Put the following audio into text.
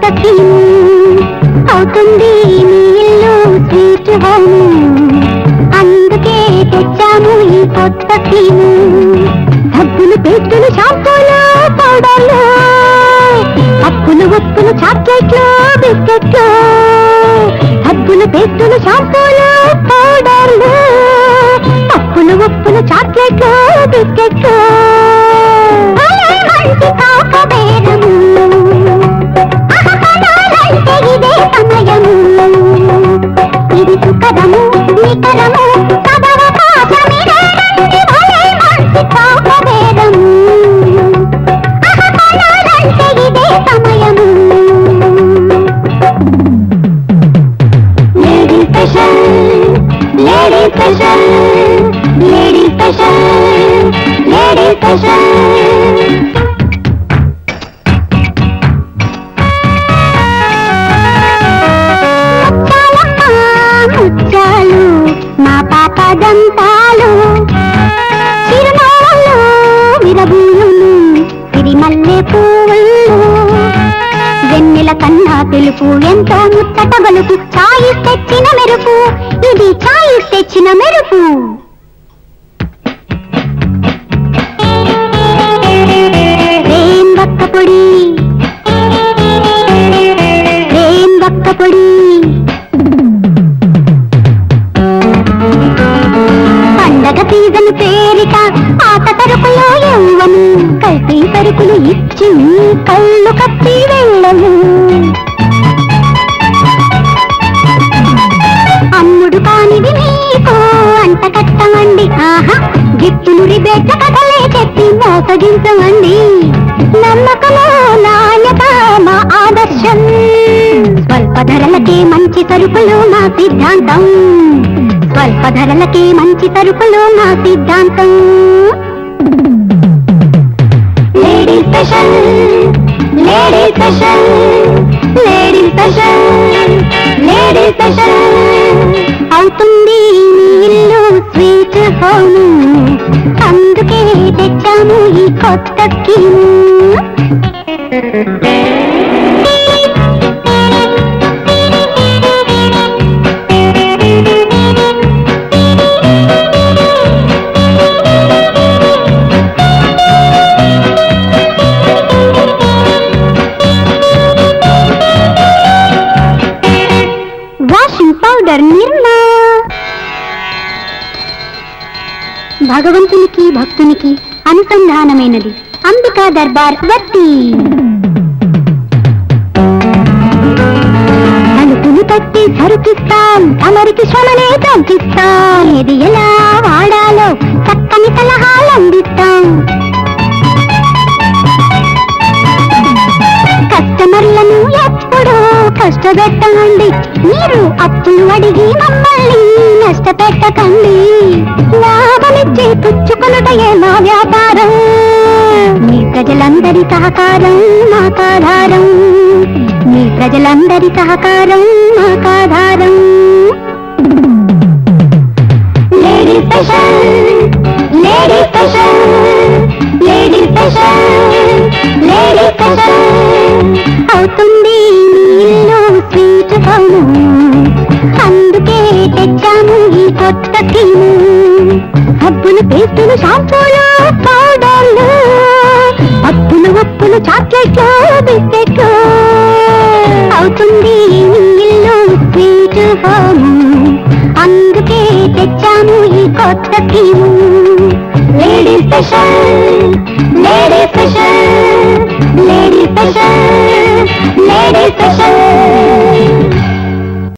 scheme అవుతుంది మీ ఇల్లు స్వీట్ హోమ్ అందుకే తెచ్చాము ఈ కొత్త స్కీము సబ్బులు పేస్టులు షాంపూలు పౌడర్లు అప్పులు ఉప్పులు చాక్లెట్లు బిస్కెట్లు సబ్బులు పేస్టులు షాంపూలు పౌడర్లు అప్పులు ఉప్పులు చాక్లెట్లు బిస్కెట్లు భలే మంచి కాక బేరము అహకనాలంటే ఇదే సమయము ఇది సుఖదము నికరము సదవకాశమిదే రండి భలే మంచి కాక బేరము అహకనాలంటే ఇదే సమయము lady special lady special lady special lady special ముచ్చాలు మా పాప దంతాలు చిరునవ్వులు విరబూలును సిరిమల్లె పువ్వులు వెన్నెల కన్నా తెలుపు ఎంతో ముచ్చట గలుపు చాయి తెచ్చిన మెరుపు ఇది చాయి తెచ్చిన మెరుపు రేం వక్క పొడి రేం వక్క పొడి పండగ సీజన్ పేరిట పాత సరుకులో ఎవ్వను కల్తీ సరుకులు ఇచ్చి మీ కళ్ళు కప్పి వెళ్ళము అమ్ముడు కానిది మీకు అంట కట్టమండి ఆహా గిఫ్టులు రిబేట్ల కథలే చెప్పి మోసగించమండి నమ్మకము నాణ్యత మా ఆదర్శం స్వల్ప ధరలకే మంచి సరుకులు మా సిద్ధాంతం స్వల్ప ధరలకే మంచి సరుకులు మా సిద్ధాంతం lady special lady special lady special lady special అవుతుంది మీ ఇల్లు స్వీట్ హోమ్ అందుకే తెచ్చాము ఈ కొత్త స్కీము వాషింగ్ పౌడర్ నిర్మా భగవంతునికి భక్తునికి అనుసంధానమైనది అంబికా దర్బార్ వత్తి తలుపులు తట్టి సరుకిస్తాం తమరికి శ్రమనే తగ్గిస్తాం ఇది ఎలా వాడాలో చక్కని సలహాలు అందిస్తాం కస్టమర్లను ఎప్పుడూ కష్టపెట్టండి మీరు అప్పులు అడిగి మమ్మల్ని నష్టపెట్టకండి లాభమిచ్చి పుచ్చుకొనుటయే మా వ్యాపారం మీ ప్రజలందరి సహకారం మాకాధారం మీ ప్రజలందరి సహకారం మాకాధారం lady special lady special lady special lady special అవుతుంది మీ ఇల్లు స్వీట్ హోము అందుకే తెచ్చాము ఈ కొత్త స్కీము హబ్బులు పేస్టులు షాంపూలు పౌడర్లు అప్పులు ఉప్పులు చాక్లెట్లు బిస్కెట్లు అవుతుంది మీ ఇల్లు స్వీట్ హోము అందుకే తెచ్చాము ఈ కొత్త scheme lady special lady special lady special lady special